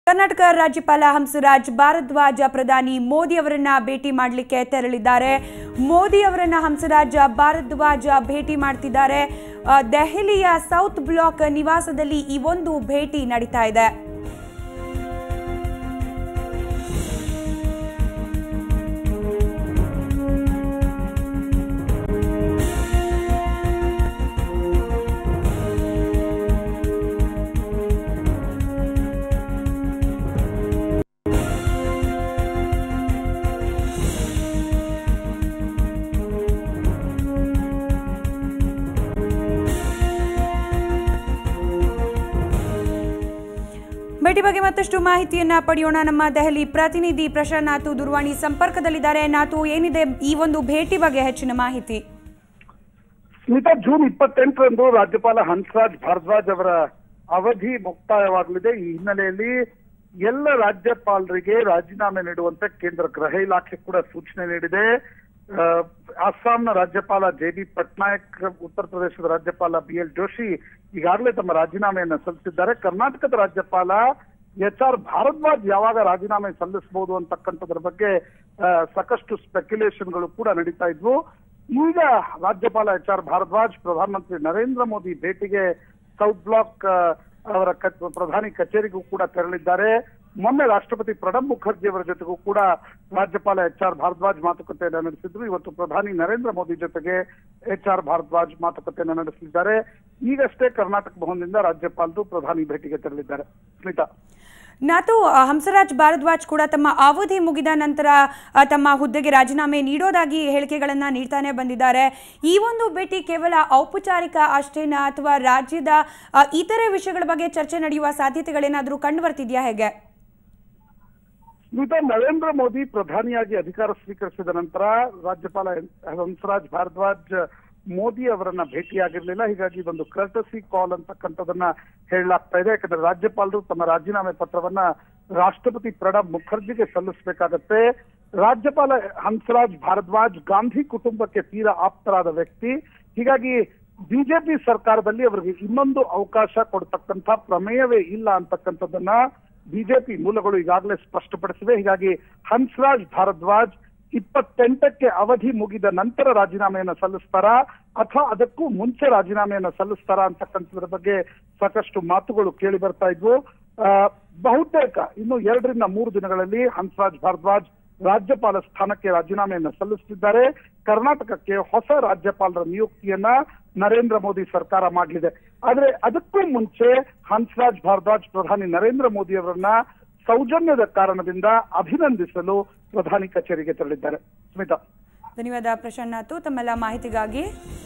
ಕರ್ನಾಟಕ ರಾಜ್ಯಪಾಲ ಹಂಸರಾಜ್ ಭಾರದ್ವಾಜ ಪ್ರಧಾನಿ ಮೋದಿ ಅವರನ್ನ ಭೇಟಿ ಮಾಡಲಿಕ್ಕೆ ತೆರಳಿದ್ದಾರೆ ಮೋದಿ ಅವರನ್ನ ಹಂಸರಾಜ್ ಭಾರದ್ವಾಜ ಭೇಟಿ ಮಾಡ್ತಿದ್ದಾರೆ ಆ, ದೆಹಲಿಯ ಸೌತ್ ಬ್ಲಾಕ್ ನಿವಾಸದಲ್ಲಿ ಈ ಒಂದು ಭೇಟಿ ನಡೀತಾ ಇದೆ ಭೇಟಿ ಬಗ್ಗೆ ಮತ್ತಷ್ಟು ಮಾಹಿತಿಯನ್ನ ಪಡೆಯೋಣ ನಮ್ಮ ದೆಹಲಿ ಪ್ರತಿನಿಧಿ ಪ್ರಶಾಂತ್ ನಾಥು ದೂರವಾಣಿ ಸಂಪರ್ಕದಲ್ಲಿದ್ದಾರೆ ನಾಥು ಏನಿದೆ ಈ ಒಂದು ಭೇಟಿ ಬಗ್ಗೆ ಹೆಚ್ಚಿನ ಮಾಹಿತಿ ಸ್ಮಿತಾ ಜೂನ್ ಇಪ್ಪತ್ತೆಂಟರಂದು ರಾಜ್ಯಪಾಲ ಹಂಸರಾಜ್ ಭಾರದ್ವಾಜ್ ಅವರ ಅವಧಿ ಮುಕ್ತಾಯವಾಗಲಿದೆ ಈ ಹಿನ್ನೆಲೆಯಲ್ಲಿ ಎಲ್ಲ ರಾಜ್ಯಪಾಲರಿಗೆ ರಾಜೀನಾಮೆ ನೀಡುವಂತೆ ಕೇಂದ್ರ ಗೃಹ ಇಲಾಖೆ ಕೂಡ ಸೂಚನೆ ನೀಡಿದೆ ಆ, ಅಸ್ಸಾಂನ ರಾಜ್ಯಪಾಲ ಜೆ ಬಿ ಪಟ್ನಾಯಕ್ ಉತ್ತರ ಪ್ರದೇಶದ ರಾಜ್ಯಪಾಲ ಬಿ ಎಲ್ ಜೋಶಿ ಈಗಾಗಲೇ ತಮ್ಮ ರಾಜೀನಾಮೆಯನ್ನು ಸಲ್ಲಿಸಿದ್ದಾರೆ ಕರ್ನಾಟಕದ ರಾಜ್ಯಪಾಲ ಎಚ್ ಆರ್ ಭಾರದ್ವಾಜ್ ಯಾವಾಗ ರಾಜೀನಾಮೆ ಸಲ್ಲಿಸಬಹುದು ಅಂತಕ್ಕಂಥದ್ರ ಬಗ್ಗೆ ಆ, ಸಾಕಷ್ಟು ಸ್ಪೆಕ್ಯುಲೇಷನ್ಗಳು ಕೂಡ ನಡೀತಾ ಇದ್ವು ಈಗ ರಾಜ್ಯಪಾಲ ಎಚ್ ಆರ್ ಭಾರದ್ವಾಜ್ ಪ್ರಧಾನಮಂತ್ರಿ ನರೇಂದ್ರ ಮೋದಿ ಭೇಟಿಗೆ ಸೌತ್ ಬ್ಲಾಕ್ ಆ, ಅವರ ಕ- ಪ್ರಧಾನಿ ಕಚೇರಿಗೂ ಕೂಡ ತೆರಳಿದ್ದಾರೆ ಮೊನ್ನೆ ರಾಷ್ಟ್ರಪತಿ ಪ್ರಣಬ್ ಮುಖರ್ಜಿ ಅವರ ಜೊತೆಗೂ ಕೂಡ ರಾಜ್ಯಪಾಲ ಎಚ್ ಆರ್ ಭಾರದ್ವಾಜ್ ಮಾತುಕತೆಯನ್ನು ನಡೆಸಿದ್ರು ಇವತ್ತು ಪ್ರಧಾನಿ ನರೇಂದ್ರ ಮೋದಿ ಜೊತೆಗೆ ಎಚ್ ಆರ್ ಭಾರದ್ವಾಜ್ ಮಾತುಕತೆಯನ್ನು ನಡೆಸಲಿದ್ದಾರೆ ಈಗಷ್ಟೇ ಕರ್ನಾಟಕ ಭವನದಿಂದ ರಾಜ್ಯಪಾಲರು ಪ್ರಧಾನಿ ಭೇಟಿಗೆ ತೆರಳಿದ್ದಾರೆ ಸ್ಮಿತಾ ನಾಥು ಆ, ಹಂಸರಾಜ್ ಭಾರದ್ವಾಜ್ ಕೂಡ ತಮ್ಮ ಅವಧಿ ಮುಗಿದ ನಂತರ ಆ, ತಮ್ಮ ಹುದ್ದೆಗೆ ರಾಜೀನಾಮೆ ನೀಡೋದಾಗಿ ಹೇಳಿಕೆಗಳನ್ನ ನೀಡ್ತಾನೆ ಬಂದಿದ್ದಾರೆ ಈ ಒಂದು ಭೇಟಿ ಕೇವಲ ಔಪಚಾರಿಕ ಅಷ್ಟೇನಾ ಅಥವಾ ರಾಜ್ಯದ ಆ, ಇತರೆ ವಿಷಯಗಳ ಬಗ್ಗೆ ಚರ್ಚೆ ನಡೆಯುವ ಸಾಧ್ಯತೆಗಳೇನಾದರೂ ಕಂಡು ಬರ್ತಿದ್ಯಾ ಹೇಗೆ ಸ್ಮಿತಾ ನರೇಂದ್ರ ಮೋದಿ ಪ್ರಧಾನಿಯಾಗಿ ಅಧಿಕಾರ ಸ್ವೀಕರಿಸಿದ ನಂತರ ರಾಜ್ಯಪಾಲ ಹಂಸರಾಜ್ ಭಾರದ್ವಾಜ್ ಮೋದಿ ಅವರನ್ನ ಭೇಟಿಯಾಗಿರ್ಲಿಲ್ಲ ಹೀಗಾಗಿ ಇದೊಂದು ಕರ್ಟಸಿ ಕಾಲ್ ಅಂತಕ್ಕಂಥದನ್ನ ಹೇಳಲಾಗ್ತಾ ಇದೆ ಯಾಕಂದ್ರೆ ರಾಜ್ಯಪಾಲರು ತಮ್ಮ ರಾಜೀನಾಮೆ ಪತ್ರವನ್ನ ರಾಷ್ಟ್ರಪತಿ ಪ್ರಣಬ್ ಮುಖರ್ಜಿಗೆ ಸಲ್ಲಿಸಬೇಕಾಗತ್ತೆ ರಾಜ್ಯಪಾಲ ಹಂಸರಾಜ್ ಭಾರದ್ವಾಜ್ ಗಾಂಧಿ ಕುಟುಂಬಕ್ಕೆ ತೀರಾ ಆಪ್ತರಾದ ವ್ಯಕ್ತಿ ಹೀಗಾಗಿ ಬಿಜೆಪಿ ಸರ್ಕಾರದಲ್ಲಿ ಅವರಿಗೆ ಇನ್ನೊಂದು ಅವಕಾಶ ಕೊಡ್ತಕ್ಕಂಥ ಪ್ರಮೇಯವೇ ಇಲ್ಲ ಅಂತಕ್ಕಂಥದ್ದನ್ನ ಬಿಜೆಪಿ ಮೂಲಗಳು ಈಗಾಗಲೇ ಸ್ಪಷ್ಟಪಡಿಸಿವೆ ಹೀಗಾಗಿ ಹಂಸರಾಜ್ ಭಾರದ್ವಾಜ್ ಇಪ್ಪತ್ತೆಂಟಕ್ಕೆ ಅವಧಿ ಮುಗಿದ ನಂತರ ರಾಜೀನಾಮೆಯನ್ನು ಸಲ್ಲಿಸ್ತಾರಾ ಅಥವಾ ಅದಕ್ಕೂ ಮುಂಚೆ ರಾಜೀನಾಮೆಯನ್ನು ಸಲ್ಲಿಸ್ತಾರಾ ಅಂತಕ್ಕಂಥದ್ರ ಬಗ್ಗೆ ಸಾಕಷ್ಟು ಮಾತುಗಳು ಕೇಳಿ ಬರ್ತಾ ಇದ್ವು ಆ, ಬಹುತೇಕ ಇನ್ನು ಎರಡರಿಂದ ಮೂರು ದಿನಗಳಲ್ಲಿ ಹಂಸರಾಜ್ ಭಾರದ್ವಾಜ್ ರಾಜ್ಯಪಾಲ ಸ್ಥಾನಕ್ಕೆ ರಾಜೀನಾಮೆಯನ್ನು ಸಲ್ಲಿಸುತ್ತಿದ್ದಾರೆ ಕರ್ನಾಟಕಕ್ಕೆ ಹೊಸ ರಾಜ್ಯಪಾಲರ ನಿಯುಕ್ತಿಯನ್ನ ನರೇಂದ್ರ ಮೋದಿ ಸರ್ಕಾರ ಮಾಡಲಿದೆ ಆದ್ರೆ ಅದಕ್ಕೂ ಮುಂಚೆ ಹಂಸರಾಜ್ ಭಾರದ್ವಾಜ್ ಪ್ರಧಾನಿ ನರೇಂದ್ರ ಮೋದಿ ಅವರನ್ನ ಸೌಜನ್ಯದ ಕಾರಣದಿಂದ ಅಭಿನಂದಿಸಲು ಪ್ರಧಾನಿ ಕಚೇರಿಗೆ ತೆರಳಿದ್ದಾರೆ ಸ್ಮಿತಾ ಧನ್ಯವಾದ ಪ್ರಶಾಂತ್ ನಾಥು ತಮ್ಮೆಲ್ಲ ಮಾಹಿತಿಗಾಗಿ